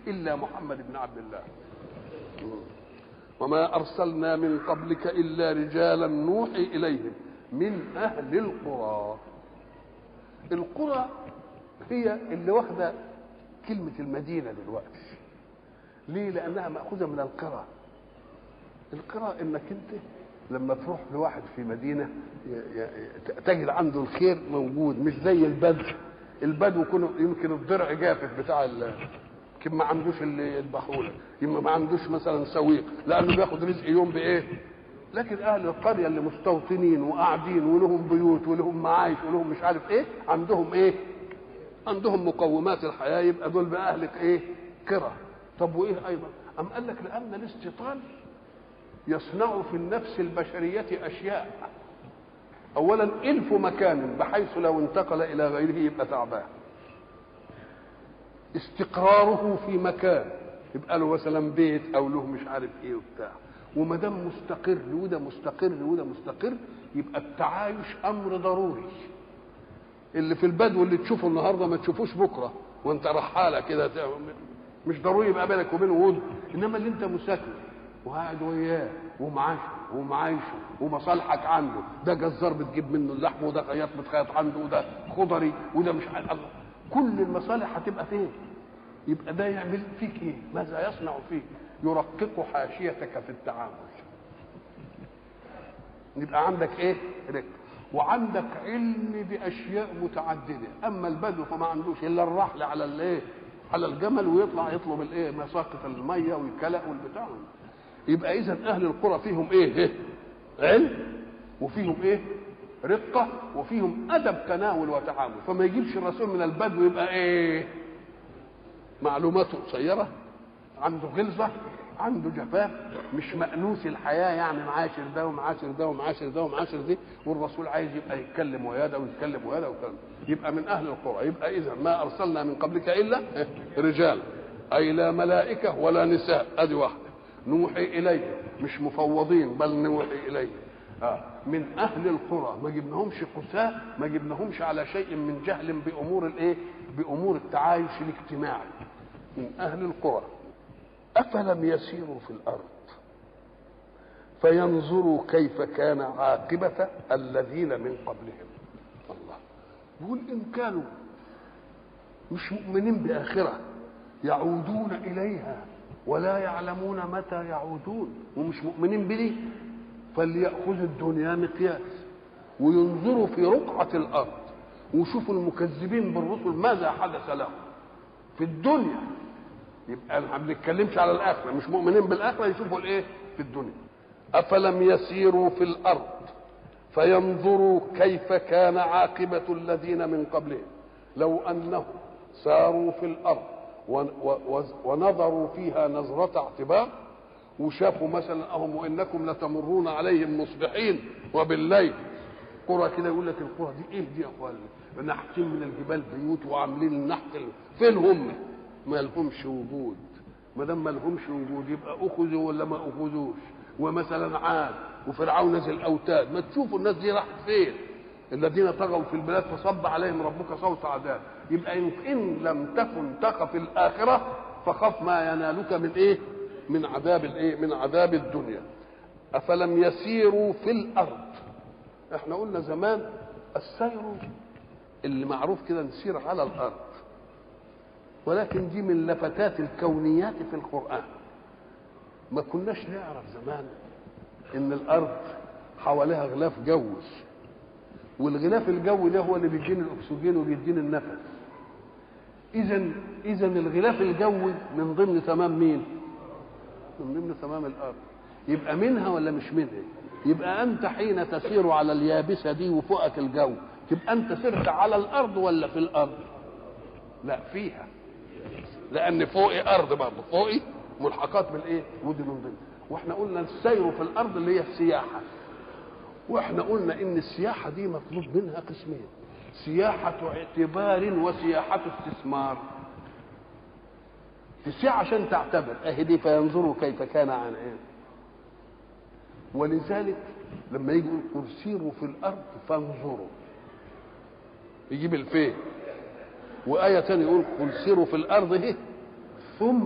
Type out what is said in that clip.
الا محمد بن عبد الله وما ارسلنا من قبلك الا رجالا نوحي اليهم من اهل القرى القرى هي اللي واخده كلمه المدينه دلوقتي ليه لانها ماخوذه من القرى القرى انك انت لما تروح لواحد في مدينه ي- ي- تجد عنده الخير موجود مش زي البدو البدو يكون يمكن الضرع جافف بتاع ال يمكن ما عندوش ال- البحوله يمكن ما عندوش مثلا سويق لانه بياخد رزق يوم بايه لكن اهل القريه اللي مستوطنين وقاعدين ولهم بيوت ولهم معايش ولهم مش عارف ايه عندهم ايه عندهم مقومات الحياه يبقى دول بقى اهل ايه قرى طب وايه ايضا ام قال لك لان الاستيطان يصنع في النفس البشريه اشياء اولا الف مكان بحيث لو انتقل الى غيره يبقى تعبان استقراره في مكان يبقى له مثلا بيت او له مش عارف ايه وبتاع وما دام مستقر وده مستقر وده مستقر يبقى التعايش امر ضروري اللي في البدو اللي تشوفه النهارده ما تشوفوش بكره وانت رحاله كده ت- مش ضروري يبقى بينك وبينه ود انما اللي انت مساكن وقاعد وياه ومعاشه ومعايشه ومصالحك عنده ده جزار بتجيب منه اللحم وده خياط بتخيط عنده وده خضري وده مش عارف الله كل المصالح هتبقى فين يبقى ده يعمل فيك ايه ماذا يصنع فيك يرقق حاشيتك في التعامل يبقى عندك ايه رق وعندك علم باشياء متعدده اما البدو فما عندوش الا الرحل على الايه على الجمل ويطلع يطلب الايه مساقط الميه والكلأ والبتاع يبقى اذا اهل القرى فيهم ايه, إيه؟ علم وفيهم ايه رقه وفيهم ادب تناول وتعامل فما يجيبش الرسول من البدو يبقى ايه معلوماته قصيره عنده غلظه عنده جفاف مش مأنوس الحياه يعني معاشر ده ومعاشر ده ومعاشر ده ومعاشر دي والرسول عايز يبقى يتكلم ويا ده ويتكلم ويا ده ويتكلم يبقى من اهل القرى يبقى اذا ما ارسلنا من قبلك الا رجال اي لا ملائكه ولا نساء ادي واحده نوحي اليه مش مفوضين بل نوحي اليه آه. من اهل القرى ما جبناهمش قساة ما جبناهمش على شيء من جهل بامور الايه بامور التعايش الاجتماعي من اهل القرى افلم يسيروا في الارض فينظروا كيف كان عاقبه الذين من قبلهم الله يقول ان كانوا مش مؤمنين باخره يعودون اليها ولا يعلمون متى يعودون ومش مؤمنين بدي فليأخذوا الدنيا مقياس وينظروا في رقعة الأرض ويشوفوا المكذبين بالرسل ماذا حدث لهم في الدنيا يبقى ما بنتكلمش على الآخرة مش مؤمنين بالآخرة يشوفوا الإيه في الدنيا أفلم يسيروا في الأرض فينظروا كيف كان عاقبة الذين من قبلهم لو أنهم ساروا في الأرض ونظروا فيها نظرة اعتبار وشافوا مثلا اهم وانكم لتمرون عليهم مصبحين وبالليل قرى كده يقول لك القرى دي ايه دي يا اخوان نحتين من الجبال بيوت وعاملين النحت فين هم ما لهمش وجود ما دام ما لهمش وجود يبقى اخذوا ولا ما اخذوش ومثلا عاد وفرعون ذي الاوتاد ما تشوفوا الناس دي راحت فين الذين طغوا في البلاد فصب عليهم ربك صوت عذاب يبقى إن, ان لم تكن تخف الاخره فخف ما ينالك من ايه من عذاب الايه من عذاب الدنيا افلم يسيروا في الارض احنا قلنا زمان السير اللي معروف كده نسير على الارض ولكن دي من لفتات الكونيات في القران ما كناش نعرف زمان ان الارض حواليها غلاف جوي والغلاف الجوي ده هو اللي بيديني الاكسجين وبيديني النفس اذا اذا الغلاف الجوي من ضمن تمام مين من ضمن تمام الارض يبقى منها ولا مش منها يبقى انت حين تسير على اليابسه دي وفوقك الجو تبقى انت سرت على الارض ولا في الارض لا فيها لان فوقي ارض برضه فوقي ملحقات بالايه ودي من ضمن واحنا قلنا السير في الارض اللي هي السياحه واحنا قلنا ان السياحه دي مطلوب منها قسمين سياحه اعتبار وسياحه استثمار تسيح عشان تعتبر اهي دي فينظروا كيف كان عن ايه ولذلك لما يجي يقول سيروا في الارض فانظروا يجيب الفين وآية تانية يقول قل سيروا في الأرض اهي ثم